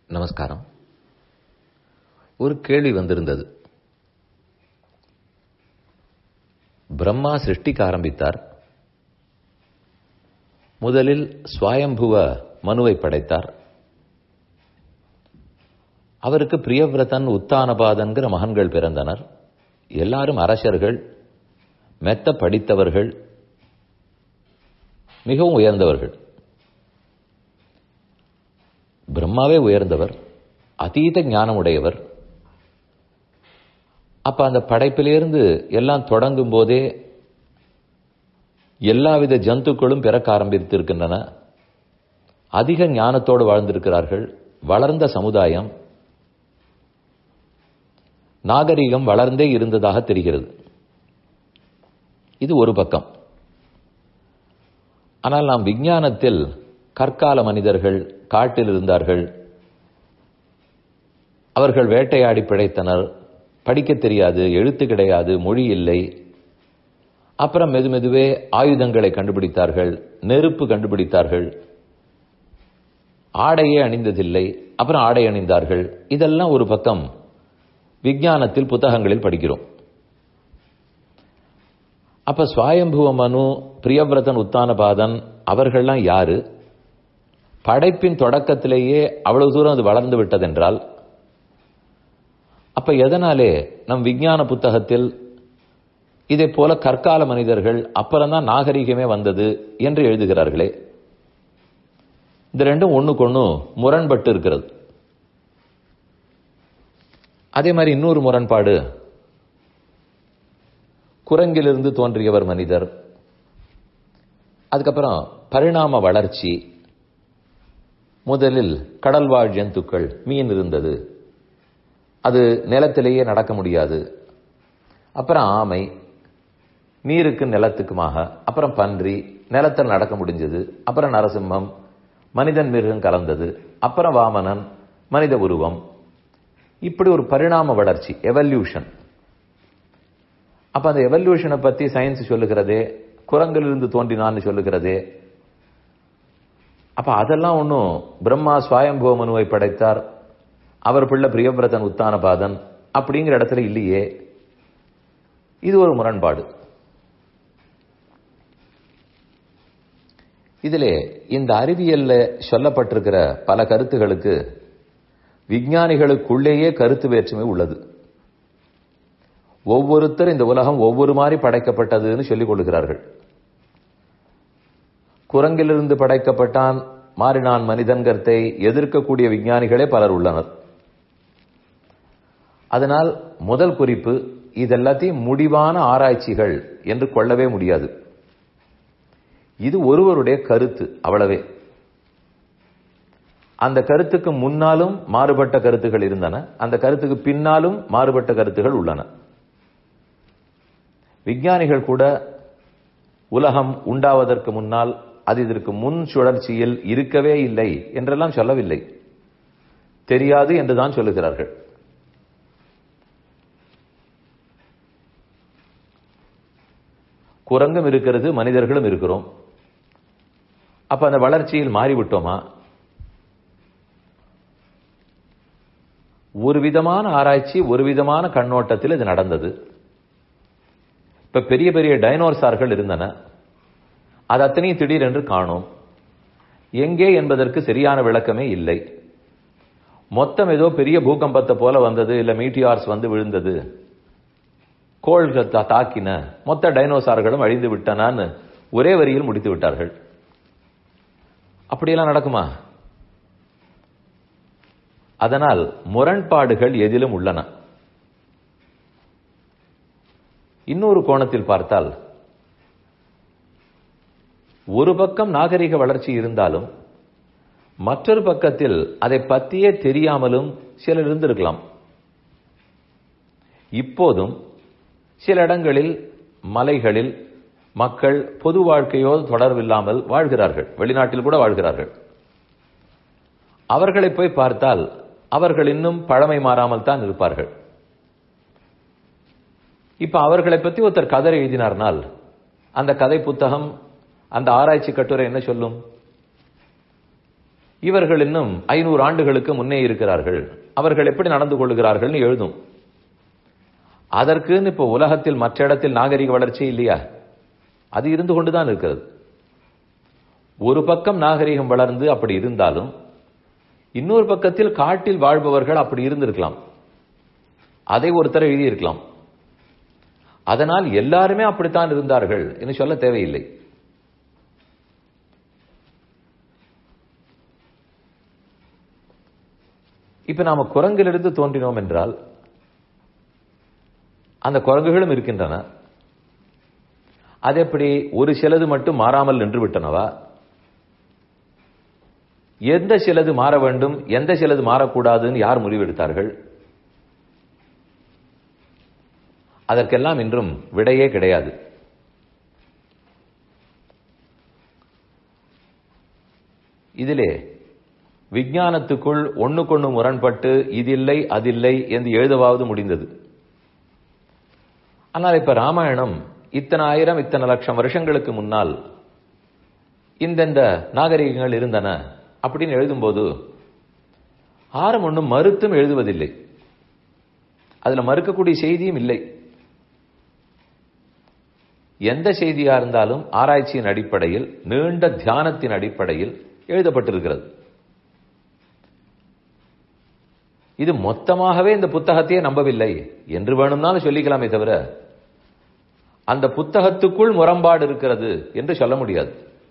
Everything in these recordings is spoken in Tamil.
நமஸ்காரம் ஒரு கேள்வி வந்திருந்தது பிரம்மா சிருஷ்டிக்க ஆரம்பித்தார் முதலில் ஸ்வயம்புவ மனுவை படைத்தார் அவருக்கு பிரியவிரதன் உத்தானபாதன்கிற மகன்கள் பிறந்தனர் எல்லாரும் அரசர்கள் மெத்த படித்தவர்கள் மிகவும் உயர்ந்தவர்கள் பிரம்மாவே உயர்ந்தவர் அதீத ஞானமுடையவர் அப்ப அந்த படைப்பிலிருந்து எல்லாம் தொடங்கும் போதே எல்லாவித ஜந்துக்களும் பிறக்க ஆரம்பித்திருக்கின்றன அதிக ஞானத்தோடு வாழ்ந்திருக்கிறார்கள் வளர்ந்த சமுதாயம் நாகரிகம் வளர்ந்தே இருந்ததாக தெரிகிறது இது ஒரு பக்கம் ஆனால் நாம் விஞ்ஞானத்தில் கற்கால மனிதர்கள் காட்டில் இருந்தார்கள் அவர்கள் வேட்டையாடி பிழைத்தனர் படிக்க தெரியாது எழுத்து கிடையாது மொழி இல்லை அப்புறம் மெது மெதுவே ஆயுதங்களை கண்டுபிடித்தார்கள் நெருப்பு கண்டுபிடித்தார்கள் ஆடையே அணிந்ததில்லை அப்புறம் ஆடை அணிந்தார்கள் இதெல்லாம் ஒரு பக்கம் விஞ்ஞானத்தில் புத்தகங்களில் படிக்கிறோம் அப்ப சுவாயம்புவ மனு பிரியவிரதன் உத்தானபாதன் அவர்கள்லாம் யாரு படைப்பின் தொடக்கத்திலேயே அவ்வளவு தூரம் அது வளர்ந்து விட்டதென்றால் அப்ப எதனாலே நம் விஞ்ஞான புத்தகத்தில் இதை போல கற்கால மனிதர்கள் அப்புறம்தான் நாகரிகமே வந்தது என்று எழுதுகிறார்களே இந்த ரெண்டும் ஒண்ணுக்கு ஒண்ணு முரண்பட்டு இருக்கிறது அதே மாதிரி இன்னொரு முரண்பாடு குரங்கிலிருந்து தோன்றியவர் மனிதர் அதுக்கப்புறம் பரிணாம வளர்ச்சி முதலில் கடல்வாழ் ஜந்துக்கள் மீன் இருந்தது அது நிலத்திலேயே நடக்க முடியாது அப்புறம் ஆமை நீருக்கு நிலத்துக்குமாக அப்புறம் பன்றி நிலத்தில் நடக்க முடிஞ்சது அப்புறம் நரசிம்மம் மனிதன் மிருகம் கலந்தது அப்புறம் வாமனன் மனித உருவம் இப்படி ஒரு பரிணாம வளர்ச்சி எவல்யூஷன் அப்ப அந்த எவல்யூஷனை பத்தி சயின்ஸ் சொல்லுகிறதே குரங்கிலிருந்து தோன்றினான்னு சொல்லுகிறதே அப்ப அதெல்லாம் ஒன்றும் பிரம்மா சுவாயம்புவ மனுவை படைத்தார் அவர் பிள்ளை பிரியவிரதன் உத்தானபாதன் அப்படிங்கிற இடத்துல இல்லையே இது ஒரு முரண்பாடு இதிலே இந்த அறிவியல்ல சொல்லப்பட்டிருக்கிற பல கருத்துகளுக்கு விஞ்ஞானிகளுக்குள்ளேயே கருத்து வேற்றுமை உள்ளது ஒவ்வொருத்தர் இந்த உலகம் ஒவ்வொரு மாதிரி படைக்கப்பட்டதுன்னு சொல்லிக் கொள்கிறார்கள் குரங்கிலிருந்து படைக்கப்பட்டான் மாறினான் மனிதன்கத்தை எதிர்க்கக்கூடிய விஞ்ஞானிகளே பலர் உள்ளனர் அதனால் முதல் குறிப்பு இதெல்லாத்தையும் முடிவான ஆராய்ச்சிகள் என்று கொள்ளவே முடியாது இது ஒருவருடைய கருத்து அவ்வளவே அந்த கருத்துக்கு முன்னாலும் மாறுபட்ட கருத்துகள் இருந்தன அந்த கருத்துக்கு பின்னாலும் மாறுபட்ட கருத்துகள் உள்ளன விஞ்ஞானிகள் கூட உலகம் உண்டாவதற்கு முன்னால் அது இதற்கு முன் சுழற்சியில் இருக்கவே இல்லை என்றெல்லாம் சொல்லவில்லை தெரியாது என்றுதான் சொல்லுகிறார்கள் குரங்கும் இருக்கிறது மனிதர்களும் இருக்கிறோம் அப்ப அந்த வளர்ச்சியில் மாறிவிட்டோமா ஒரு விதமான ஆராய்ச்சி ஒரு விதமான கண்ணோட்டத்தில் இது நடந்தது இப்ப பெரிய பெரிய டைனோசார்கள் இருந்தன அது அத்தனையும் திடீரென்று காணோம் எங்கே என்பதற்கு சரியான விளக்கமே இல்லை மொத்தம் ஏதோ பெரிய பூகம்பத்தை போல வந்தது இல்ல மீட்டியார்ஸ் வந்து விழுந்தது கோள்கள் தாக்கின மொத்த டைனோசார்களும் அழிந்து விட்டனான்னு ஒரே வரியில் முடித்து விட்டார்கள் அப்படியெல்லாம் நடக்குமா அதனால் முரண்பாடுகள் எதிலும் உள்ளன இன்னொரு கோணத்தில் பார்த்தால் ஒரு பக்கம் நாகரிக வளர்ச்சி இருந்தாலும் மற்றொரு பக்கத்தில் அதை பற்றியே தெரியாமலும் சிலர் இருந்திருக்கலாம் இப்போதும் சில இடங்களில் மலைகளில் மக்கள் பொது வாழ்க்கையோடு தொடர்பில்லாமல் வாழ்கிறார்கள் வெளிநாட்டில் கூட வாழ்கிறார்கள் அவர்களை போய் பார்த்தால் அவர்கள் இன்னும் பழமை மாறாமல் தான் இருப்பார்கள் இப்ப அவர்களை பத்தி ஒருத்தர் கதை எழுதினார்னால் அந்த கதை புத்தகம் அந்த ஆராய்ச்சி கட்டுரை என்ன சொல்லும் இவர்கள் இன்னும் ஐநூறு ஆண்டுகளுக்கு முன்னே இருக்கிறார்கள் அவர்கள் எப்படி நடந்து கொள்கிறார்கள்னு எழுதும் அதற்குன்னு இப்போ உலகத்தில் மற்ற இடத்தில் நாகரிக வளர்ச்சி இல்லையா அது இருந்து கொண்டுதான் இருக்கிறது ஒரு பக்கம் நாகரிகம் வளர்ந்து அப்படி இருந்தாலும் இன்னொரு பக்கத்தில் காட்டில் வாழ்பவர்கள் அப்படி இருந்திருக்கலாம் அதை ஒருத்தர் எழுதியிருக்கலாம் அதனால் எல்லாருமே அப்படித்தான் இருந்தார்கள் என்று சொல்ல தேவையில்லை இப்ப நாம குரங்கிலிருந்து தோன்றினோம் என்றால் அந்த குரங்குகளும் இருக்கின்றன அது எப்படி ஒரு சிலது மட்டும் மாறாமல் நின்று விட்டனவா எந்த சிலது மாற வேண்டும் எந்த சிலது மாறக்கூடாதுன்னு யார் முடிவெடுத்தார்கள் அதற்கெல்லாம் இன்றும் விடையே கிடையாது இதிலே விஞ்ஞானத்துக்குள் ஒண்ணுக்கொண்ணு முரண்பட்டு இதில்லை அதில்லை என்று எழுதவாவது முடிந்தது ஆனால் இப்ப ராமாயணம் இத்தனை ஆயிரம் இத்தனை லட்சம் வருஷங்களுக்கு முன்னால் இந்தந்த நாகரிகங்கள் இருந்தன அப்படின்னு எழுதும்போது ஆரம் ஒன்றும் மறுத்தும் எழுதுவதில்லை அதுல மறுக்கக்கூடிய செய்தியும் இல்லை எந்த செய்தியா இருந்தாலும் ஆராய்ச்சியின் அடிப்படையில் நீண்ட தியானத்தின் அடிப்படையில் எழுதப்பட்டிருக்கிறது இது மொத்தமாகவே இந்த புத்தகத்தையே நம்பவில்லை என்று வேணும்னாலும் சொல்லிக்கலாமே தவிர அந்த புத்தகத்துக்குள் முரண்பாடு இருக்கிறது என்று சொல்ல முடியாது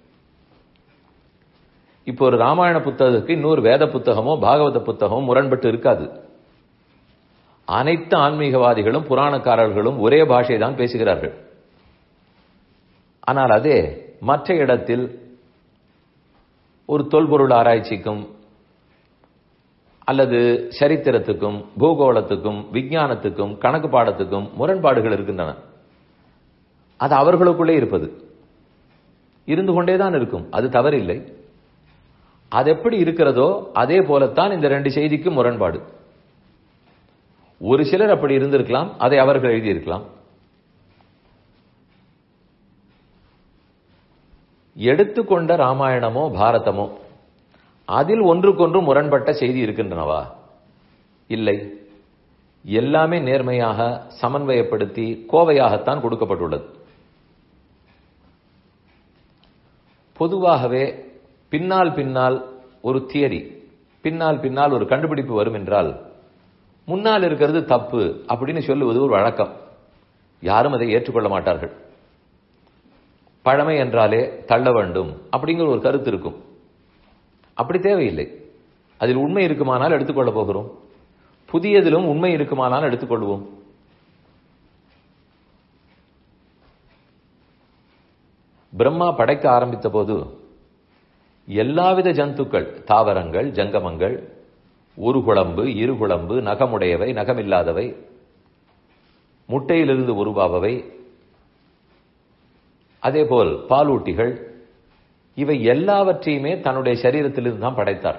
இப்போ ஒரு ராமாயண புத்தகத்துக்கு இன்னொரு வேத புத்தகமோ பாகவத புத்தகமோ முரண்பட்டு இருக்காது அனைத்து ஆன்மீகவாதிகளும் புராணக்காரர்களும் ஒரே பாஷை தான் பேசுகிறார்கள் ஆனால் அதே மற்ற இடத்தில் ஒரு தொல்பொருள் ஆராய்ச்சிக்கும் அல்லது சரித்திரத்துக்கும் பூகோளத்துக்கும் விஞ்ஞானத்துக்கும் கணக்கு பாடத்துக்கும் முரண்பாடுகள் இருக்கின்றன அது அவர்களுக்குள்ளே இருப்பது இருந்து கொண்டேதான் இருக்கும் அது தவறில்லை அது எப்படி இருக்கிறதோ அதே போலத்தான் இந்த ரெண்டு செய்திக்கும் முரண்பாடு ஒரு சிலர் அப்படி இருந்திருக்கலாம் அதை அவர்கள் எழுதியிருக்கலாம் எடுத்துக்கொண்ட ராமாயணமோ பாரதமோ அதில் ஒன்றுக்கொன்று முரண்பட்ட செய்தி இருக்கின்றனவா இல்லை எல்லாமே நேர்மையாக சமன்வயப்படுத்தி கோவையாகத்தான் கொடுக்கப்பட்டுள்ளது பொதுவாகவே பின்னால் பின்னால் ஒரு தியரி பின்னால் பின்னால் ஒரு கண்டுபிடிப்பு வரும் என்றால் முன்னால் இருக்கிறது தப்பு அப்படின்னு சொல்லுவது ஒரு வழக்கம் யாரும் அதை ஏற்றுக்கொள்ள மாட்டார்கள் பழமை என்றாலே தள்ள வேண்டும் அப்படிங்கிற ஒரு கருத்து இருக்கும் அப்படி தேவையில்லை அதில் உண்மை இருக்குமானால் எடுத்துக்கொள்ள போகிறோம் புதியதிலும் உண்மை இருக்குமானால் எடுத்துக்கொள்வோம் பிரம்மா படைக்க ஆரம்பித்த போது எல்லாவித ஜந்துக்கள் தாவரங்கள் ஜங்கமங்கள் ஒரு குழம்பு இரு குழம்பு நகமுடையவை நகமில்லாதவை முட்டையிலிருந்து உருவாபவை அதேபோல் பாலூட்டிகள் இவை எல்லாவற்றையுமே தன்னுடைய சரீரத்திலிருந்து தான் படைத்தார்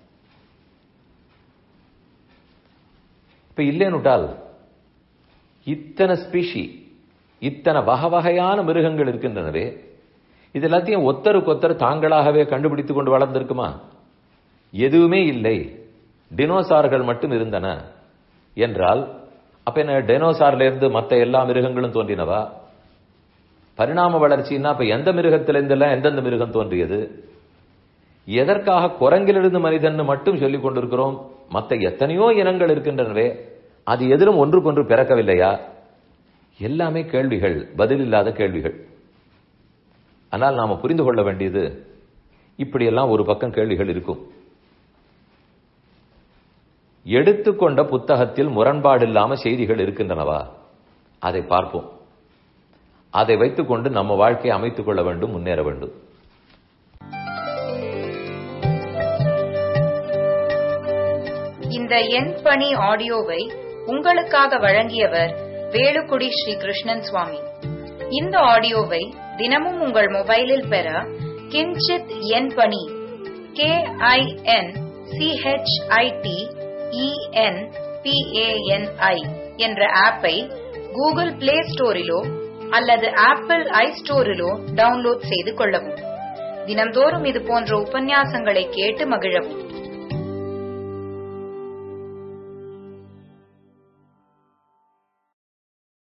இப்ப இல்லைன்னுட்டால் இத்தனை ஸ்பீஷி இத்தனை வகை வகையான மிருகங்கள் இருக்கின்றனவே இது எல்லாத்தையும் ஒத்தருக்கு ஒத்தர் தாங்களாகவே கண்டுபிடித்துக் கொண்டு வளர்ந்திருக்குமா எதுவுமே இல்லை டினோசார்கள் மட்டும் இருந்தன என்றால் அப்ப என்ன டெனோசார்ல இருந்து மற்ற எல்லா மிருகங்களும் தோன்றினவா பரிணாம வளர்ச்சின்னா அப்ப எந்த மிருகத்திலிருந்தெல்லாம் எந்தெந்த மிருகம் தோன்றியது எதற்காக குரங்கிலிருந்து மனிதன் மட்டும் சொல்லிக் கொண்டிருக்கிறோம் மற்ற எத்தனையோ இனங்கள் இருக்கின்றனவே அது எதிரும் ஒன்றுக்கொன்று பிறக்கவில்லையா எல்லாமே கேள்விகள் பதிலில்லாத கேள்விகள் ஆனால் நாம புரிந்து கொள்ள வேண்டியது இப்படியெல்லாம் ஒரு பக்கம் கேள்விகள் இருக்கும் எடுத்துக்கொண்ட புத்தகத்தில் முரண்பாடில்லாம செய்திகள் இருக்கின்றனவா அதை பார்ப்போம் அதை வைத்துக்கொண்டு நம்ம வாழ்க்கையை அமைத்துக் கொள்ள வேண்டும் முன்னேற வேண்டும் இந்த எண் பணி ஆடியோவை உங்களுக்காக வழங்கியவர் வேலுக்குடி ஸ்ரீ கிருஷ்ணன் சுவாமி இந்த ஆடியோவை தினமும் உங்கள் மொபைலில் பெற கிஞ்சித் எண் பணி கே ஐ என் சிஹெச்ஐடி இஎன் பிஏஎன்ஐ என்ற ஆப்பை கூகுள் பிளே ஸ்டோரிலோ அல்லது ஆப்பிள் ஐ ஸ்டோரிலோ டவுன்லோட் செய்து கொள்ளவும் தினம்தோறும் இது போன்ற உபன்யாசங்களை கேட்டு மகிழவும்